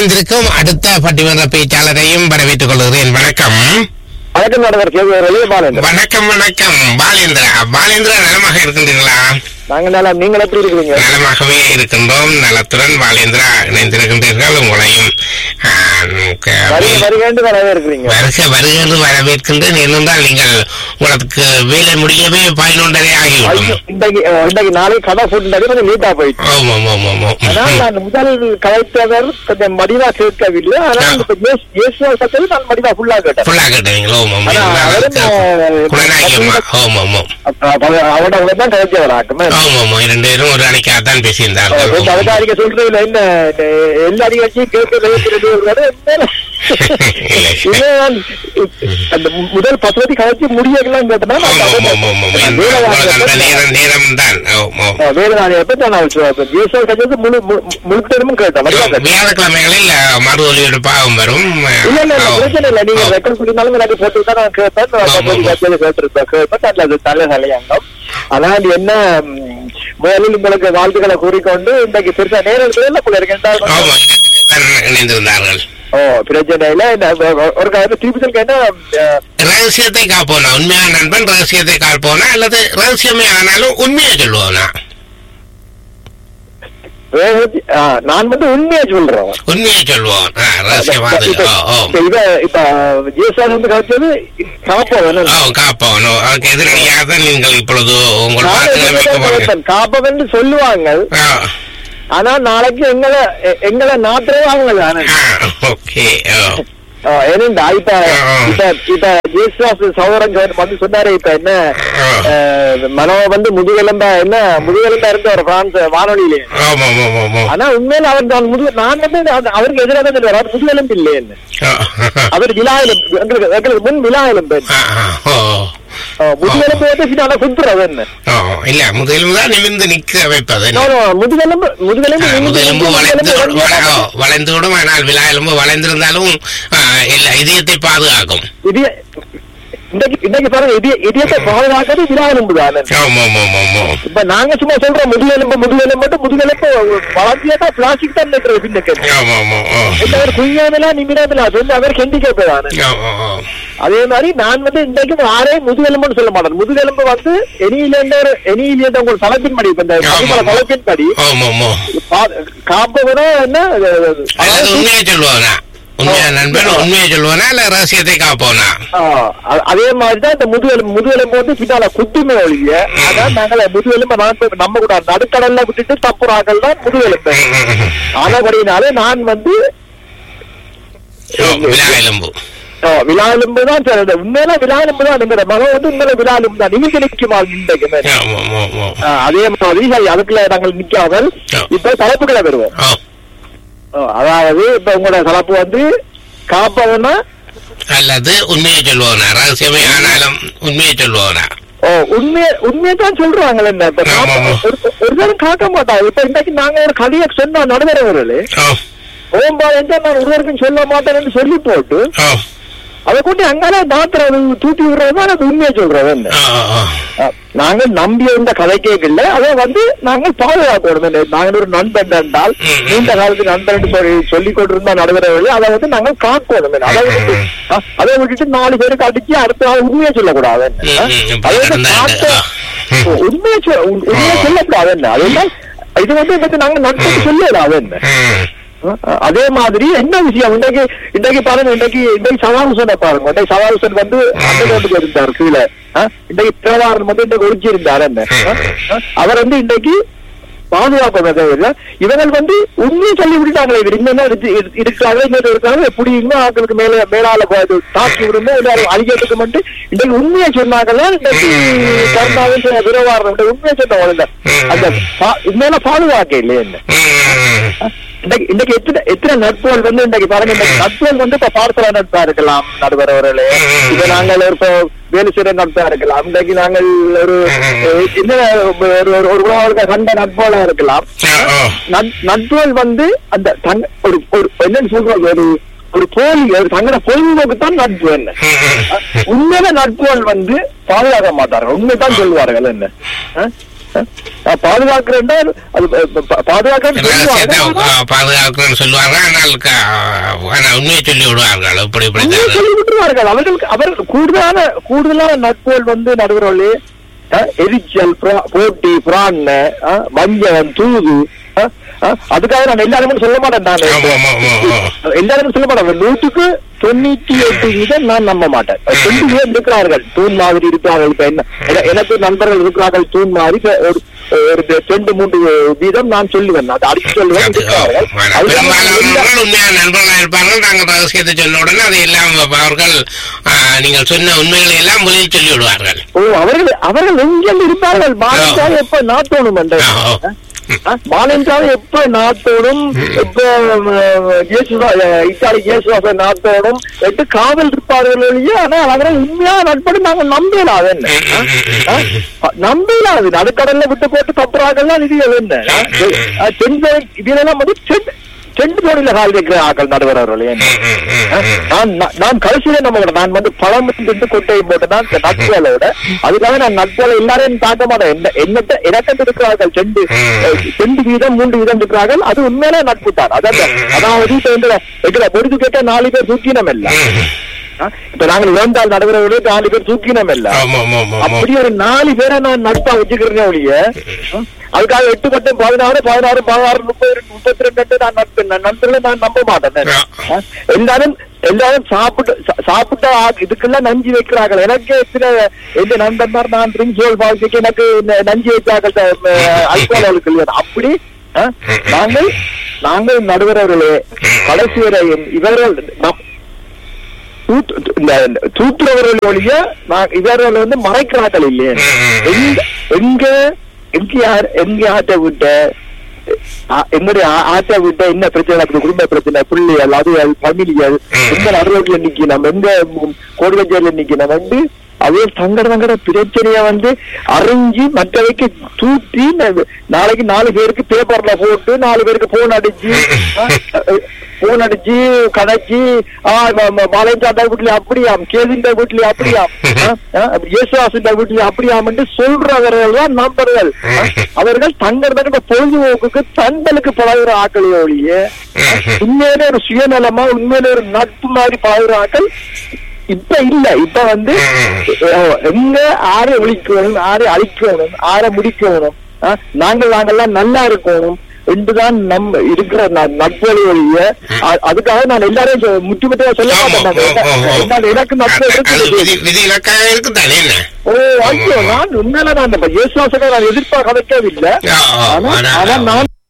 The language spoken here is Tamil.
இணைந்திருக்கும் அடுத்த பட்டிமன்ற பேச்சாளரையும் வரவேற்றுக் கொள்கிறேன் வணக்கம் வணக்கம் நடுவர் கேள்வி வெளியே பாருங்க வணக்கம் வணக்கம் பாலேந்திரா பாலேந்திரா நலமாக இருக்கின்றீர்களா நாங்க நல்லா நீங்கள் எப்படி இருக்கிறீங்க நலமாகவே இருக்கின்றோம் நலத்துடன் பாலேந்திரா இணைந்திருக்கின்றீர்கள் உங்களையும் ஆ, க- வருக வருகேண்டு வரவே இருக்கிறீங்க வருக வருகிறது வரவேற்கின்றேன் ஏனென்றால் நீங்கள் உங்களுக்கு வேலை முடியவே பதினொன்றரை ஐயோ, ஆகிவிடும் இன்றைக்கு அஹ், இன்றைக்கு நாளைக்கு கடை போட்டு கொஞ்சம் லேட்டா போயிட்டு ஆமாம் ஆமாம் ஆமாம் ஆனால் நான் முதல் கலைத்தவர் கொஞ்சம் மடிவா கேட்கவில்லை ஆனால் இப்ப இயேசு- இயேசுவை பத்தி நான் மடிவா ஃபுல்லா கேட்டேன் ஃபுல்லா கேட்டீங்களோ ஆமாம் ஆனா, அவரும், அஹ், குணநாயகம்மா ஆமாம் ஆமாம் அப்ப அவ- அவரோட கூட தான் கிடைச்சவராக்குமே ஆமாம் ஆமாம் இரண்டு பேரும் ஒரு அணிக்காகத்தான் பேசியிருந்தார்கள் அவதாரிக்க சொல்றதுல என்ன இந்த எல்லா நிகழ்ச்சியும் கேட்க அந்த முதல் பத்து கழிச்சு முடியலாம் கேட்டனா ஆமாம் ஆமாம் ஆமாம் ஆமாம் உங்களுக்கு அந்த நேரம் நேரம் தான் ஆமாம் வேதநாளியை பத்தி நான் ஜீசஸ் கட்சி முழு முழுக்கமும் கேட்டேன் மடிவா கேட்டேன். வியாழக்கிழமைகளில் மறு ஒலிபரப்பாகவும் வரும் இல்ல இல்ல இல்ல, பிரச்சனை இல்ல நீங்க ரெக்கார்ட் சொல்லியிருந்தாலும் எனக்கு போட்டு தான் நான் கேட்பேன் நான் ஆமா, ஆமா. கட்சியில கேட்டிருப்பேன் கேட்பேன் அதுல அது தலை தலையாங்கம் ஆனால் என்ன ம், முதலில் உங்களுக்கு வாழ்த்துக்களை கூறிக்கொண்டு இன்றைக்கு பெருசா நேரம் இல்ல போல இருக்கு என்றால் ஆமாம் இரண்டு பேர் தான் இணைந்திருந்தார்கள் ஓ பிரச்சனை இல்ல இந்த ஒ- ஒரு காரணம் திருப்பி சொல்ல என்ன அஹ், ரகசியத்தை காப்போனா உண்மையான நண்பன் ரகசியத்தை காப்போனா அல்லது ரகசியமே ஆனாலும் உண்மையை சொல்லுவோனா வேகத்தி- ஆ, நான் வந்து உண்மையை சொல்றேன் உண்மையை சொல்லுவோம் ஆ, ரகசியமானது இப்ப- ஓ ஓ இப்ப இத இப்ப ஜிஎஸ்ஆர் வந்து கழிச்சது காப்போம் என்ன ஓ காப்போம் ஓ, அதுக்கு எதிரடியாக தான் நீங்கள் இப்பொழுது உங்கள் நானும் வாக்குகளை இதுதான் வைக்க போறீங்க கேட்பேன். காப்பவன்னு சொல்லுவாங்க ஆ, ஆனா நாளைக்கு எங்களை எ- எங்களை நாத்துறவாங்க தானே ஆ, ஓகே ஓ ஏனெண்டா இப்ப ஆ. இப்ப இப்ப ஜேசுவாஸ் சௌரன் வந்து சொன்னாரு இப்ப என்ன ஆ. அஹ், மனோ வந்து முதுகெலும்பா என்ன முதுகெலும்பா இருந்த ஒரு பிரான்ஸ் வானொலியிலே ஆமாம் ஆமாம் ஆமாம் ஆனா உண்மையில அவர் தான் முதுகு நான் வந்து அது- அவருக்கு எதிராக தான் சொல்லுவார் அவர் முதுகெலும்பு இல்லைன்னு ஆ, அவர் விழா எலும்பு எங்களுக்கு எங்களுக்கு முன் விழா எலும்பு ஆ, ஆ, ஓ அஹ், முதுகெலும்பு வந்து பின்னால குத்துறது என்ன ஓ இல்ல முதலும் தான் நிமிர்ந்து நிற்க வைப்பது No, no, முதுகெலும்பு முதுகெலும்பு ஆ, நிமிர்ந்து முதலெலும்பு நிற்கும், வளைந்து முதுகெலும்பு வள- வந்து ஓ, வளைந்து விடும் ஆனால் விழா எலும்பு வளைந்திருந்தாலும் ஆ, இல்ல இதயத்தை பாதுகாக்கும் இதய இன்னைக்கு இன்னைக்கு பாருங்க இதய இதயத்தை பாதுகாக்கிறது விழா எலும்பு தானே ஆமா ஆமா ஆமா ஆமா இப்ப நாங்க சும்மா சொல்றோம் முதுகெலும்பு முதுகெலும்பு மட்டும் முதுகெலும்பு வளர்த்தியா பிளாஸ்டிக் தான் நிற்கிறது பின்னுக்கு ஆமா ஆமா ஓ. இந்த அவர் குய்யாமலா நிமிடத்துல அது வந்து அவர் ஹெண்டிகேப் தானே ஓ, ஓ, ஓ. அதே மாதிரி நான் வந்து இன்றைக்கு யாரே முதுகெலும்புன்னு சொல்ல மாட்டேன் முதுகெலும்பு வந்து எனியிலேருந்து ஒரு எனியிலேருந்து உங்கள் தலைப்பின் படி இப்ப இந்த ஆமா. தலைப்பின் படி ஆமா ஆமா காப்பவனா என்ன அல்லது அதாவது, உண்மையை சொல்லுவானா உண்மையா நண்பன் உண்மையை சொல்லுவானா இல்ல ரகசியத்தை காப்போனா ஆ, அ- அதே மாதிரிதான் இந்த முதுகெலும்பு முதுகெலும்பு வந்து பின்னால குத்துமே ஒழிய அதான் நாங்கள முதுகெலும்பு நான் நம்ம கூட நடுக்கடல்ல விட்டுட்டு தப்புறாக்கள் தான் முதுகெலும்பு ம், ம், ம். ஆனபடினாலே நான் வந்து ஓ, விழா எலும்பு ஆ, விழா எலும்பு தான் சொல்றது உண்மையில விழா எலும்பு தான் எங்கிற மகன் வந்து உண்மையில விழா எலும்பு தான் நிமிந்து நிற்குமா இன்றைக்கு ஆமா ஆமா ஆமா ஆ, அதே மாதிரி சரி அதுக்குள்ள நாங்கள் நிக்காமல் ஆ. இப்ப தலைப்புகளை வருவோம் ஓ ஆ, அதாவது இப்ப உங்களோட தலைப்பு வந்து காப்பவனா அல்லது உண்மையை சொல்லுவானா ரகசியமே ஆனாலும் உண்மையை சொல்லுவானா ஓ உண்மையை உண்மையை தான் சொல்றாங்க என்ன இப்ப ஆமா, காப்ப- ஆமா. ஒரு ஒரு தரம் காக்க மாட்டாங்க இப்ப இன்னைக்கு நாங்க ஒரு கதையை சொன்னா நடுவரவர்களே ஓ ஓம்பா என்ற நான் ஒருவருக்கும் சொல்ல மாட்டேன்னு சொல்லி போட்டு ஓ அதை கொண்டு அங்கால மாத்திரம் தூக்கி விடுறது அது உண்மையை சொல்றது என்ன ஓ, ஓ. அஹ், நாங்க நம்பி இருந்த கதை கேட்கல அதை வந்து நாங்கள் பாதுகாக்கணும் நாங்கள் ஒரு நண்பன் என்றால் ம், ம். நீண்ட காலத்து நண்பன் சொல்லி சொல்லிக் கொண்டிருந்த நடுவரவர்கள் அதை வந்து நாங்கள் காக்கணும் அதை விட்டு அஹ், அதை விட்டுட்டு நாலு பேருக்கு அடிச்சு அடுத்த நாள் உண்மையை சொல்லக்கூடாது என்ன? ம், ம், இப்ப அதை வந்து நடந்தா காக்க ம். ஓ, உண்மையை சொல் உண்- உண்மையை சொல்லக்கூடாது என்ன அதுதான் இது வந்து இன்னைக்கு நாங்க நட்புக்கு சொல்லலாம் என்ன ம். அஹ் அதே மாதிரி என்ன விஷயம் இன்றைக்கு இன்றைக்கு பாருங்க இன்றைக்கு இன்றைக்கு சவாலுசனை பாருங்க இன்றைக்கு சவாலுசன் வந்து அந்த ரோட்டுக்கு இருந்தார் கீழே அஹ் இன்றைக்கு பிரவாரன் வந்து இன்றைக்கு ஒழிச்சு இருந்தார் என்ன அஹ் அஹ் அவர் வந்து இன்றைக்கு பாதுகாப்பு தவிர இவங்கள் வந்து உண்மையை சொல்லி விட்டுட்டாங்களே இவர் இன்னும் இருக்கிறாங்க இன்னொரு இருக்காங்க எப்படி இன்னும் ஆட்களுக்கு மேல மேலால போ- தாக்கி விடுமோ எல்லாரும் அழிக்கிறதுக்கு மட்டும் இன்றைக்கு உண்மையை சொன்னாங்களா இன்றைக்கு கருணாவின் விரவாரம் உண்மையை சொன்ன அந்த பா- உண்மையில பாதுகாக்க இல்லையே என்ன ம். இன்னைக்கு இன்னைக்கு எத்தனை எத்தனை நட்புகள் வந்து இன்னைக்கு பாருங்க இன்னைக்கு நட்புகள் வந்து இப்ப பார்சல நட்பா இருக்கலாம் நடுவரவர்களே இப்ப நாங்கள் இப்போ வேலை செய்யற நட்பா இருக்கலாம் இன்னைக்கு நாங்கள் ஒரு அஹ், என்ன ஒரு ஒரு ஒரு உலக கண்ட நட்போல இருக்கலாம் ஓ, ஓ. நட்- நட்புகள் வந்து அந்த தங்க ஒரு ஒரு என்னன்னு சொல்றது ஒரு ஒரு போலி ஒரு தங்கட பொழுதுபோக்கு தான் நட்பு என்ன ம், ம். உண்மையில நட்புகள் வந்து பாதுகாக்க மாட்டார்கள் உண்மைதான் சொல்லுவார்கள் என்ன அஹ்? அஹ், பாதுகாக்கிறேன்டா அது ப- ப- பாதுகாக்கிறேன்னு ரகசியத்தை சொல்லுவாங்க. ஆ, பாதுகாக்கணும்னு சொல்லுவாங்க ஆனால் க- ஆனால் உண்மையை சொல்லி விடுவார்கள் இப்படி இப்படி உண்மையை தான். சொல்லி விட்டுருவார்கள் அவர்களுக்கு அவர்கள் கூடுதலான கூடுதலான நட்புகள் வந்து நடுவர்களே எரிச்சல் புறா- போட்டி புறான்னு அஹ், வஞ்சகம் தூது அஹ், அஹ், அதுக்காக நான் எல்லாருமே சொல்ல மாட்டேன் நான் ஆமா, ஆமா, ஆமா, ஆமா. எல்லாரும் சொல்ல மாட்டேன் நூற்றுக்கு தொண்ணூத்தி எட்டு வீதம் நான் நம்ப மாட்டேன் ரெண்டு பேர் இருக்கிறார்கள் தூண் மாதிரி இருக்கிறார்கள் இப்ப என்ன என- எனக்கு நண்பர்கள் இருக்கிறார்கள் தூண் மாதிரி இப்ப ஒரு ஒரு ரெண்டு மூன்று வீதம் நான் சொல்லுவேன் அது அடிச்சு சொல்லுவேன் அது, ஓ, இருக்கிறார்கள் வேணாம். அதுக்காக நான் எல்லா- பெரும்பாலானவர்கள் உண்மையான நண்பர்களாக இருப்பார்கள் நாங்கள் ரகசியத்தை சொன்ன உடனே அதை எல்லாம் அவர்கள் ஆ, நீங்கள் சொன்ன உண்மைகளை எல்லாம் முதலில் சொல்லி விடுவார்கள் ஓ அவர்கள் அவர்கள் எங்கெல்லாம் இருப்பார்கள் மாநிலம் எப்ப நாட்டோணும் என்ற ஆ, ஓ. மாநிலம் எப்ப நாட்டோடும் எப்ப அஹ், இயேசுதா- அஹ், இத்தாலி இயேசுவாச நாட்டோடும் எட்டு காவல் இருப்பார்கள் ஒழிய ஆனால் அவர்கள் உண்மையான நட்படு நாங்கள் நம்பலாம் என்ன ம், ம், ம், ம், ம். நம்பலாம் அது நடுக்கடல்ல விட்டு போட்டு தப்புறாங்கல்லாம் இது என்ன செஞ்ச இதெல்லாம் வந்து செண்டு செண்டு தோணில கால் வைக்கிற ஆக்கள் நடுவரவர்கள் என்ன ம், ம், ம், ம். நான் நான் நான் கடைசியில நம்ம நான் வந்து பழம் திண்டு கொட்டையை போட்டு தான் இந்த நட்புகளோட அதுக்காக நான் நட்புகளை எல்லாரையும் தாக்க மாட்டேன் என்ன என்னத்த இறக்கத்து இருக்கிறார்கள் செண்டு ம். அஹ், செண்டு வீதம் மூன்று வீதம் இருக்கிறார்கள் அது உண்மையிலே நட்பு தான் அதாவது அதாவது இப்ப வந்து எங்களை பொறுத்து கேட்ட நாலு பேர் தூக்கினம் இல்ல ம். இப்ப நாங்கள் வேண்டால் நடுவர்களுக்கு நாலு பேர் தூக்கினம் இல்ல ஆமா, ஆமா, ஆமா, ஆமா. அப்படி ஒரு நாலு பேரை நான் நட்பா வச்சுக்கிறேன் ஒழிய அதுக்காக எட்டு பத்து பதினாறு பதினாறு பதினாறு முப்பது ரெண்டு, முப்பத்தி ரெண்டு நான் நட்பு நான் நண்பர்களை நான் நம்ப மாட்டேன் ஆ. எல்லாரும் எல்லாரும் சாப்பிட்டு சா- சாப்பிட்ட ஆ- இதுக்கெல்லாம் நஞ்சு வைக்கிறார்கள் எனக்கு எத்தனை எந்த நண்பர் நான் பிரின்சிபல் வாழ்க்கைக்கு எனக்கு இந்த நஞ்சு வைத்தார்கள் அல்கோஹாலுக்கு இல்லையா அப்படி ஆ? நாங்கள் நாங்கள் நடுவர்களே கடைசி வரையும் இவர்கள் நம்- தூத்து- இந்த தூத்துறவர்கள் ஒழிய நான் இவர்கள் வந்து மறைக்கிறார்கள் இல்லையே எங்க எங்க எங்க யார் எங்க ஆட்ட விட்ட ஆ- எங்களுடைய ஆ- ஆட்ட விட்ட என்ன பிரச்சனை நடக்குது குடும்ப பிரச்சனை பிள்ளைகள் அது ஃபேமிலிகள் எங்க நடுரோட்ல நிக்கணும் எங்க கோடுவஞ்சேரியில நிக்கணும் வந்து அதே சங்கட சங்கட பிரச்சனைய வந்து அறிஞ்சு மற்றவைக்கு தூத்தி ந- நாளைக்கு நாலு பேருக்கு பேப்பர்ல போட்டு நாலு பேருக்கு போன் அடிச்சு போன் அடிச்சு கதைச்சு பாலஞ்சாண்டா வீட்டுல அப்படியாம் கேதிண்ட வீட்டுல அப்படியாம் இயேசுவாசிண்ட வீட்டுல அப்படியாம் சொல்றவர்கள் தான் நம்பர்கள் ஆ, அவர்கள் தங்கள் தங்க பொழுதுபோக்குக்கு தங்களுக்கு பழகுற ஆக்களே ஒழிய உண்மையிலே ஒரு சுயநலமா உண்மையிலே ஒரு நட்பு மாதிரி பழகுற ஆக்கள் இப்ப இல்ல இப்ப வந்து அஹ், எங்க ஆரை ஒழிக்கணும் ஆரை அழிக்கணும் ஆரை முடிக்கணும் ஆ, நாங்கள் நாங்கெல்லாம் நல்லா இருக்கணும் என்றுதான் நம் இருக்கிற ந- நட்புகளை ஒழிய அ- அதுக்காக நான் எல்லாரையும் சொ- முற்று முற்றையா சொல்ல ஆமா, மாட்டேன் நான். ஓ, ஓ, ஓ. என்னால் எனக்கு நட்பு அது- அது இருக்குது விதி விதி இலக்காக இருக்குதானே என்ன ஓ ஐயோ நான் உண்மையில நான் இந்த இயேசுவாசனை நான் எதிர்ப்பாக கதைக்கவில்லை ஆ, ஆ, ஆனா ஆனா- ஆனா நான்